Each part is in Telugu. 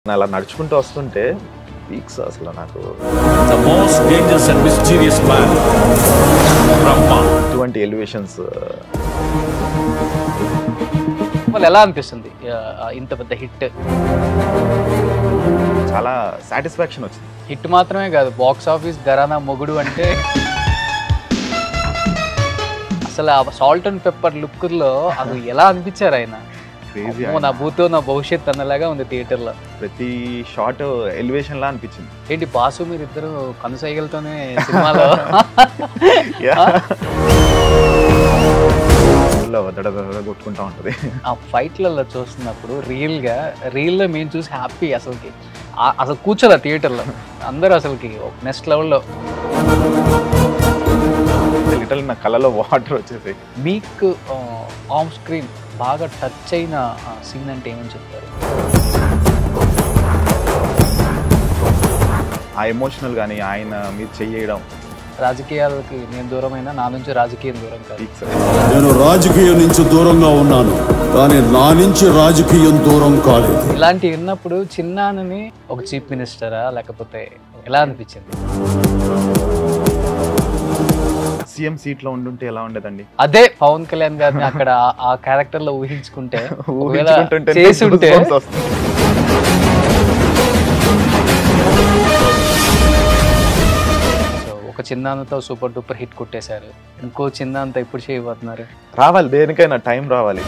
అలా నడుచుకుంటూ వస్తుంటే పీక్స్ అసలు నాకు The most dangerous and mysterious man, Brahma. ఇటువంటి ఎలివేషన్స్ వాళ్ళు ఎలా అనిపిస్తుంది ఆ, ఇంత పెద్ద హిట్ చాలా సాటిస్ఫాక్షన్ వచ్చింది హిట్ మాత్రమే కాదు బాక్స్ ఆఫీస్ ఘరానా మొగుడు అంటే అసలు ఆ సాల్ట్ అండ్ పెప్పర్ లుక్లో అది ఎలా అనిపించారు ఆయన క్రేజీ అమ్మో, నా భూతో నా భవిష్యత్ అన్నలాగా ఉంది థియేటర్ లో ప్రతి షాట్ ఎలివేషన్ లా అనిపించింది ఏంటి బాసు మీరిద్దరు కనుసైగలతోనే సినిమాలో ఊళ్ళో దడ దడ దడ కొట్టుకుంటా ఉంటది ఆ ఫైట్లలో చూస్తున్నప్పుడు రియల్ గా రియల్ లో మేము చూసి హ్యాపీ అసలుకి ఆ- అసలు కూర్చోలే థియేటర్ లో అందరూ అసలుకి నెక్స్ట్ లెవెల్లో లిటల్ నా కళ్ళలో వాటర్ వచ్చేసి మీకు ఆన్ స్క్రీన్ బాగా టచ్ అయిన సీన్ అంటే ఏమని చెప్తారు ఆ ఎమోషనల్ కానీ ఆయన మీరు చెయ్యడం రాజకీయాలకి నేను దూరమైన నా నుంచి రాజకీయం దూరం కాదు పీక్స్ నేను రాజకీయం నుంచి దూరంగా ఉన్నాను కానీ నా నుంచి రాజకీయం దూరం కాలేదు ఇలాంటివి విన్నప్పుడు చిన్నానని ఒక చీఫ్ మినిస్టరా లేకపోతే ఎలా అనిపించింది సీఎం సీట్ లో ఉండుంటే ఎలా ఉండేదండి అదే పవన్ కళ్యాణ్ గారిని అక్కడ ఆ- ఆ క్యారెక్టర్ లో ఊహించుకుంటే ఒకవేళ ఊహించుకుంటుంటే చేసి ఉంటే goosebumps వస్తుంది. సో ఒక చిన్నాన్నతో సూపర్ డూపర్ హిట్ కొట్టేశారు ఇంకో చిన్నాన్నతో ఎప్పుడు చేయబోతున్నారు రావాలి దేనికైనా టైం రావాలి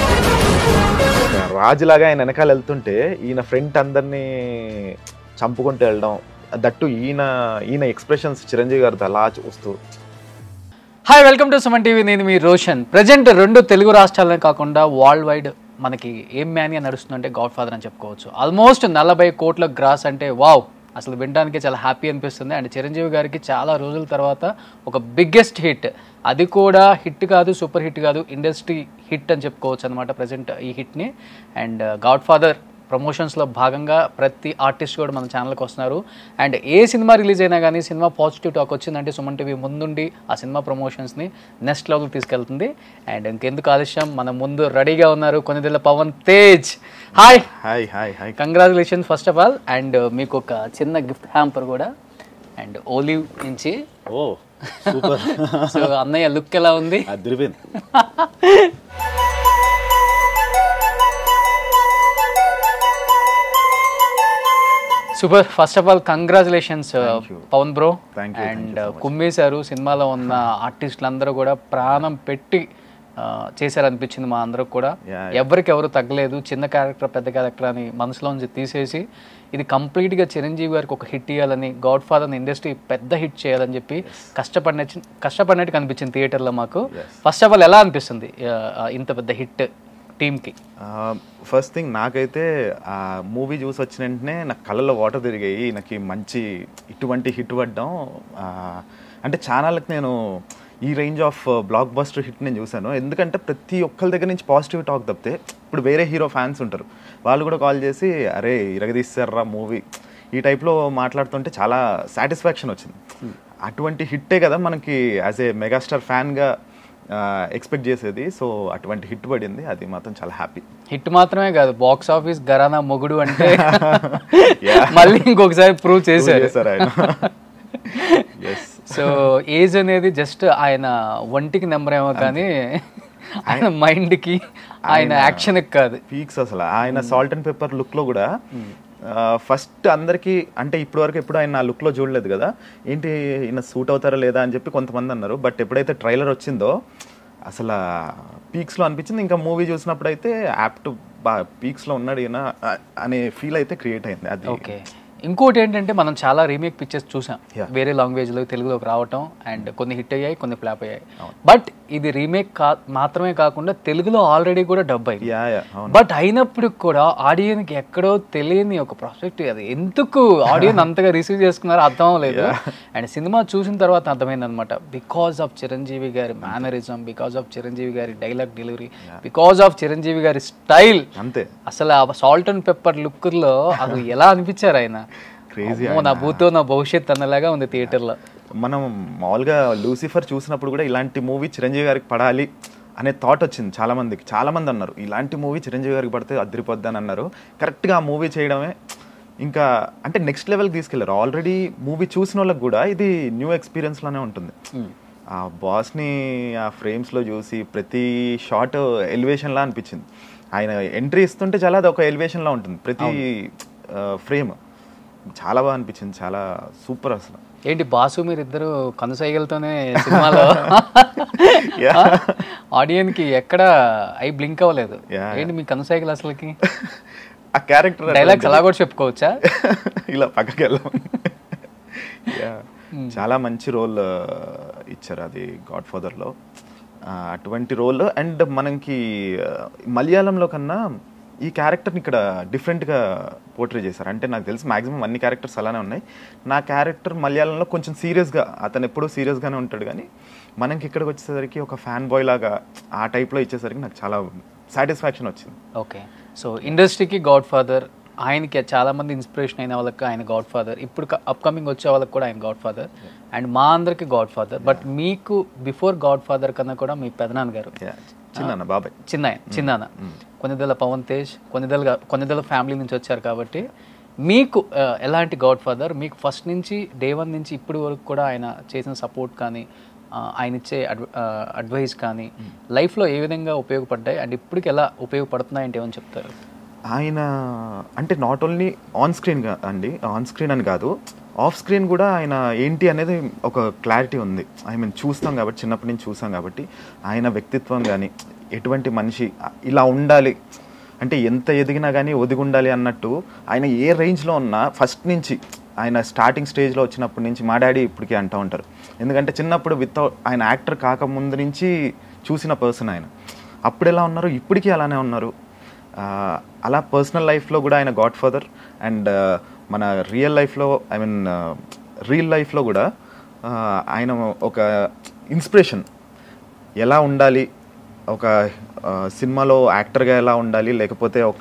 రాజులాగా ఆయన వెనకాల వెళ్తుంటే ఈయన ఫ్రంట్ అందరినీ చంపుకుంటూ వెళ్ళడం దట్టు ఈయన ఈయన ఎక్స్ప్రెషన్స్ చిరంజీవి గారితో అలా చూస్తూ hi welcome to Suman TV నేను మీ రోషన్ ప్రజెంట్ రెండు తెలుగు రాష్ట్రాలనే కాకుండా వరల్డ్ వైడ్ మనకి ఏం మ్యానియా నడుస్తుందంటే గాడ్ ఫాదర్ అని చెప్పుకోవచ్చు ఆల్మోస్ట్ నలభై కోట్ల గ్రాస్ అంటే వావ్ అసలు వినడానికి చాలా హ్యాపీ అనిపిస్తుంది అండ్ చిరంజీవి గారికి చాలా రోజుల తర్వాత ఒక బిగ్గెస్ట్ హిట్ అది కూడా హిట్ కాదు సూపర్ హిట్ కాదు ఇండస్ట్రీ హిట్ అని చెప్పుకోవచ్చు అనమాట ప్రజెంట్ ఈ హిట్ని అండ్ గాడ్ ఫాదర్ ప్రమోషన్స్లో భాగంగా ప్రతి ఆర్టిస్ట్ కూడా మన ఛానల్కి వస్తున్నారు అండ్ ఏ సినిమా రిలీజ్ అయినా కానీ సినిమా పాజిటివ్ టాక్ వచ్చిందంటే సుమన్ టీవీ ముందుండి ఆ సినిమా ప్రమోషన్స్ని నెక్స్ట్ లెవెల్కి తీసుకెళ్తుంది అండ్ ఇంకెందుకు ఆలస్యం మన ముందు రెడీగా ఉన్నారు కొన్నిదేళ్ళ Pawan Tej hi hi hi hi congratulations first of all and మీకు ఒక చిన్న గిఫ్ట్ హ్యాంపర్ కూడా అండ్ ఓలివ్ నుంచి ఓ సూపర్ సో అన్నయ్య లుక్ ఎలా ఉంది అదిరిపోయింది super first of all congratulations you. Pawan bro Thank you, thank and you so much. కుమ్మేశారు సినిమాలో ఉన్న ఆర్టిస్టులు అందరూ కూడా ప్రాణం పెట్టి చేశారు అనిపించింది మా అందరికి కూడా Yeah, ఎవరికి ఎవరు తగ్గలేదు చిన్న క్యారెక్టర్ పెద్ద క్యారెక్టర్ అని మనసులోంచి తీసేసి ఇది కంప్లీట్గా చిరంజీవి గారికి ఒక హిట్ ఇవ్వాలని గాడ్ ఫాదర్ ఇండస్ట్రీ పెద్ద హిట్ చేయాలని చెప్పి కష్టపడిన కష్టపడినట్టు కనిపించింది థియేటర్లో మాకు ఫస్ట్ ఆఫ్ ఆల్ ఎలా అనిపిస్తుంది uh, ఇంత పెద్ద హిట్ టీంకి ఫస్ట్ థింగ్ నాకైతే ఆ మూవీ చూసి వచ్చిన వెంటనే నాకు కళ్ళలో వాటర్ తిరిగాయి నాకు మంచి ఇటువంటి హిట్ పడ్డం ఆ, అంటే ఛానల్కి నేను ఈ range of blockbuster hit నేను చూశాను ఎందుకంటే ప్రతి ఒక్కరి దగ్గర నుంచి పాజిటివ్ టాక్ తప్పితే ఇప్పుడు వేరే హీరో ఫ్యాన్స్ ఉంటారు వాళ్ళు కూడా కాల్ చేసి అరే ఇరగదీస్తారా మూవీ ఈ టైప్లో మాట్లాడుతుంటే చాలా సాటిస్ఫాక్షన్ వచ్చింది అటువంటి హిట్టే కదా మనకి యాజ్ ఏ మెగాస్టార్ ఫ్యాన్గా ఎక్స్పెక్ట్ చేసేది సో అటువంటి హిట్ పడింది అది మాత్రం చాలా హ్యాపీ హిట్ మాత్రమే కాదు బాక్స్ ఆఫీస్ ఘరానా మొగుడు అంటే Yeah. మళ్ళీ ఇంకొకసారి ప్రూవ్ చేశారు చేశారు ఆయన ఎస్ సో ఏజ్ అనేది జస్ట్ ఆయన ఒంటికి నెంబర్ ఏమో కానీ ఆయన మైండ్ కి ఆయన యాక్షన్ కాదు పీక్స్ అసలు ఆయన సాల్ట్ అండ్ పెప్పర్ లుక్ లో కూడా ఫస్ట్ అందరికి అంటే ఇప్పటి వరకు ఎప్పుడు ఆయన లుక్ లో చూడలేదు కదా ఏంటి ఈయన సూట్ అవుతారా లేదా అని చెప్పి కొంతమంది అన్నారు బట్ ఎప్పుడైతే ట్రైలర్ వచ్చిందో అసలు పీక్స్ లో అనిపించింది ఇంకా మూవీ చూసినప్పుడు అయితే యాప్ట్ పీక్స్ లో ఉన్నాడు ఈయన ఆ, అనే ఫీల్ అయితే క్రియేట్ అయింది అది ఓకే ఇంకోటి ఏంటంటే మనం చాలా రీమేక్ పిక్చర్స్ చూసాం Yeah. వేరే లాంగ్వేజ్ లో తెలుగులోకి రావటం అండ్ కొన్ని హిట్ అయ్యాయి కొన్ని ఫ్లాప్ అయ్యాయి బట్ ఇది రీమేక్ కా మాత్రమే కాకుండా తెలుగులో ఆల్రెడీ కూడా డబ్ అయింది యా యా అవును బట్ అయినప్పుడు కూడా ఆడియన్స్ కి ఎక్కడో తెలియని ఒక ప్రాస్పెక్ట్ అది ఎందుకు ఆడియన్స్ అంతగా రిసీవ్ చేసుకున్నారో అర్థం అవ్వలేదు అండ్ సినిమా చూసిన తర్వాత అర్థమైంది అనమాట బికాస్ ఆఫ్ చిరంజీవి గారి మేనరిజం బికాస్ ఆఫ్ చిరంజీవి గారి dialogue delivery because of Chiranjeevi గారి స్టైల్ అంతే అసలు ఆ సాల్ట్ అండ్ పెప్పర్ లుక్ లో అది ఎలా అనిపించారు ఆయన Crazy అమ్మో, నా భూతో నా భవిష్యత్ అన్నలాగా ఉంది థియేటర్ లో మనం మామూలుగా లూసిఫర్ చూసినప్పుడు కూడా ఇలాంటి మూవీ చిరంజీవి గారికి పడాలి అనే థాట్ వచ్చింది చాలా మందికి చాలా మంది అన్నారు ఇలాంటి మూవీ చిరంజీవి గారికి పడితే అదిరిపోద్ది అని అన్నారు కరెక్ట్గా ఆ మూవీ చేయడమే ఇంకా అంటే నెక్స్ట్ లెవెల్కి తీసుకెళ్లారు ఆల్రెడీ మూవీ చూసిన వాళ్ళకి కూడా ఇది న్యూ ఎక్స్పీరియన్స్ లానే ఉంటుంది ఆ బాస్ని ఆ ఫ్రేమ్స్లో చూసి ప్రతి షాట్ ఎలివేషన్లా అనిపించింది ఆయన ఎంట్రీ ఇస్తుంటే చాలా అది ఒక ఎలివేషన్లా ఉంటుంది ప్రతి ఫ్రేమ్ చాలా బాగా అనిపించింది చాలా సూపర్ అసలు ఏంటి బాసు మీరు ఇద్దరు కనుసైగలతోనే సినిమాలో Yeah. ఆడియన్ కి ఎక్కడ ఐ బ్లింక్ అవ్వలేదు Yeah, ఏంటి మీ కనుసైగలు అసలుకి ఆ క్యారెక్టర్ డైలాగ్స్ అలా కూడా చెప్పుకోవచ్చా ఇలా పక్కకి వెళ్ళాం Yeah. చాలా మంచి రోల్ ఇచ్చారు అది గాడ్ ఫాదర్లో అటువంటి రోల్ అండ్ మనకి ఆ, మలయాళంలో కన్నా ఈ క్యారెక్టర్ని ఇక్కడ డిఫరెంట్గా పోర్ట్రే చేశారు అంటే నాకు తెలిసి మాక్సిమం అన్ని క్యారెక్టర్స్ అలానే ఉన్నాయి నా క్యారెక్టర్ మలయాళంలో కొంచెం సీరియస్గా అతను ఎప్పుడూ సీరియస్గానే ఉంటాడు కానీ మనకి ఇక్కడికి వచ్చేసరికి ఒక ఫ్యాన్ బాయ్ లాగా ఆ టైప్లో ఇచ్చేసరికి నాకు చాలా సాటిస్ఫాక్షన్ వచ్చింది ఓకే సో ఇండస్ట్రీకి గాడ్ ఫాదర్ ఆయనకి చాలా మంది ఇన్స్పిరేషన్ అయిన వాళ్ళకి ఆయన గాడ్ ఫాదర్ ఇప్పుడు అప్కమింగ్ వచ్చే వాళ్ళకి కూడా ఆయన గాడ్ ఫాదర్ అండ్ మా అందరికి గాడ్ ఫాదర్ బట్ మీకు బిఫోర్ గాడ్ ఫాదర్ కన్నా కూడా మీ పెదనాన్న గారు Yeah. చిన్న బాబాయ్ చిన్న చిన్నాన్న కొన్నిదల పవన్ తేజ్ కొన్నిదల కొన్నిదల ఫ్యామిలీ నుంచి వచ్చారు కాబట్టి మీకు ఆ, ఎలాంటి గాడ్ ఫాదర్ మీకు ఫస్ట్ నుంచి డే వన్ నుంచి ఇప్పటి వరకు కూడా ఆయన చేసిన సపోర్ట్ కానీ ఆ, ఆయన ఇచ్చే అడ్వ అడ్వైస్ కానీ లైఫ్లో ఏ విధంగా ఉపయోగపడ్డాయి అండ్ ఇప్పటికి ఎలా ఉపయోగపడుతున్నాయి అంటే ఏమని చెప్తారు ఆయన అంటే నాట్ ఓన్లీ ఆన్ స్క్రీన్ అండి ఆన్ స్క్రీన్ అని కాదు ఆఫ్ స్క్రీన్ కూడా ఆయన ఏంటి అనేది ఒక క్లారిటీ ఉంది ఐ మీన్ చూస్తాం కాబట్టి చిన్నప్పటి నుంచి చూస్తాం కాబట్టి ఆయన వ్యక్తిత్వం కానీ ఎటువంటి మనిషి ఇలా ఉండాలి అంటే ఎంత ఎదిగినా కానీ ఒదిగి ఉండాలి అన్నట్టు ఆయన ఏ రేంజ్లో ఉన్నా ఫస్ట్ నుంచి ఆయన స్టార్టింగ్ స్టేజ్లో వచ్చినప్పటి నుంచి మా డాడీ ఇప్పటికీ అంటూ ఉంటారు ఎందుకంటే చిన్నప్పుడు వితౌట్ ఆయన యాక్టర్ కాకముందు నుంచి చూసిన పర్సన్ ఆయన అప్పుడు ఎలా ఉన్నారు ఇప్పటికీ అలానే ఉన్నారు ఆ, అలా పర్సనల్ లైఫ్లో కూడా ఆయన గాడ్ ఫాదర్ అండ్ మన రియల్ లైఫ్లో ఐ మీన్ రియల్ లైఫ్లో కూడా ఆ, ఆయన ఒక ఇన్స్పిరేషన్ ఎలా ఉండాలి ఒక ఆ, సినిమాలో యాక్టర్గా ఎలా ఉండాలి లేకపోతే ఒక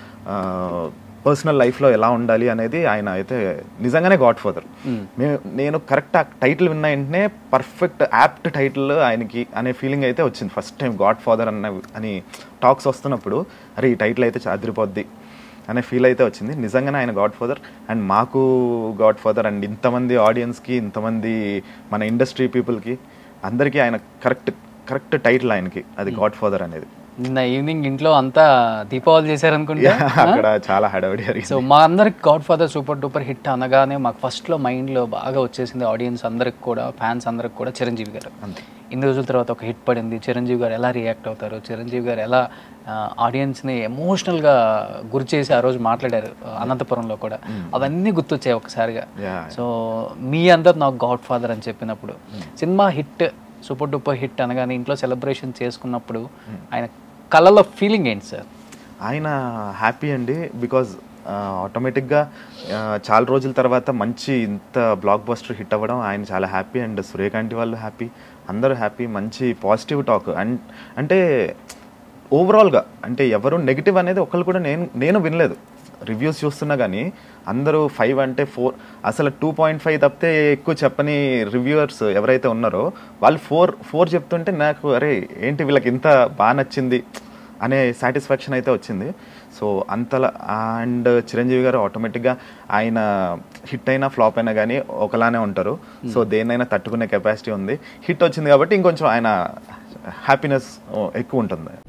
పర్సనల్ లైఫ్లో ఎలా ఉండాలి అనేది ఆయన అయితే నిజంగానే గాడ్ ఫాదర్ నేను కరెక్ట్ ఆ టైటిల్ విన్న వెంటనే పర్ఫెక్ట్ యాప్ట్ టైటిల్ ఆయనకి అనే ఫీలింగ్ అయితే వచ్చింది ఫస్ట్ టైం గాడ్ ఫాదర్ అన్న అని టాక్స్ వస్తున్నప్పుడు అరే ఈ టైటిల్ అయితే చాదిరిపోద్ది అనే ఫీల్ అయితే వచ్చింది నిజంగానే ఆయన గాడ్ ఫాదర్ అండ్ మాకు గాడ్ ఫాదర్ అండ్ ఇంతమంది ఆడియన్స్కి ఇంతమంది మన ఇండస్ట్రీ పీపుల్కి అందరికీ ఆయన కరెక్ట్ కరెక్ట్ టైటిల్ ఆయనకి అది గాడ్ ఫాదర్ అనేది నిన్న ఈవినింగ్ ఇంట్లో అంతా దీపావళి చేశారనుకుంటా అక్కడ చాలా హడావిడి జరిగింది సో మా అందరికి Godfather super duper hit అనగానే మాకు ఫస్ట్లో మైండ్లో బాగా వచ్చేసింది ఆడియన్స్ అందరికి కూడా ఫ్యాన్స్ అందరికి కూడా చిరంజీవి గారు ఇన్ని రోజుల తర్వాత ఒక హిట్ పడింది చిరంజీవి గారు ఎలా రియాక్ట్ అవుతారు చిరంజీవి గారు ఎలా ఆడియన్స్ని ఎమోషనల్గా గురి చేసి ఆ రోజు మాట్లాడారు ఆ, అనంతపురంలో కూడా అవన్నీ గుర్తొచ్చాయి ఒకసారిగా Yeah. సో మీ అందరు నాకు గాడ్ ఫాదర్ అని చెప్పినప్పుడు సినిమా హిట్ సూపర్ డూపర్ హిట్ అనగానే ఇంట్లో సెలబ్రేషన్ చేసుకున్నప్పుడు ఆయన కళ్ళలో ఫీలింగ్ ఏంటి సార్ ఆయన హ్యాపీ అండి బికాజ్ ఆటోమేటిక్గా చాలా రోజుల తర్వాత మంచి ఇంత బ్లాక్ బస్టర్ హిట్ అవ్వడం ఆయన చాలా హ్యాపీ అండ్ సూర్యకాంతి వాళ్ళు హ్యాపీ అందరూ హ్యాపీ మంచి పాజిటివ్ టాక్ అండ్ అంటే ఓవరాల్గా అంటే ఎవరు నెగిటివ్ అనేది ఒకళ్ళు కూడా నేను నేను వినలేదు రివ్యూస్ చూస్తున్నా కానీ అందరూ ఫైవ్ అంటే ఫోర్ అసలు టూ పాయింట్ ఫైవ్ తప్పితే ఎక్కువ చెప్పని రివ్యూవర్స్ ఎవరైతే ఉన్నారో వాళ్ళు ఫోర్ ఫోర్ చెప్తుంటే నాకు అరే ఏంటి వీళ్ళకి ఇంత బాగా నచ్చింది అనే సాటిస్ఫాక్షన్ అయితే వచ్చింది సో అంతలా అండ్ చిరంజీవి గారు ఆటోమేటిక్గా ఆయన హిట్ అయినా ఫ్లాప్ అయినా కానీ ఒకలానే ఉంటారు సో దేన్నైనా తట్టుకునే కెపాసిటీ ఉంది హిట్ వచ్చింది కాబట్టి ఇంకొంచెం ఆయన హ్యాపీనెస్ ఎక్కువ ఉంటుంది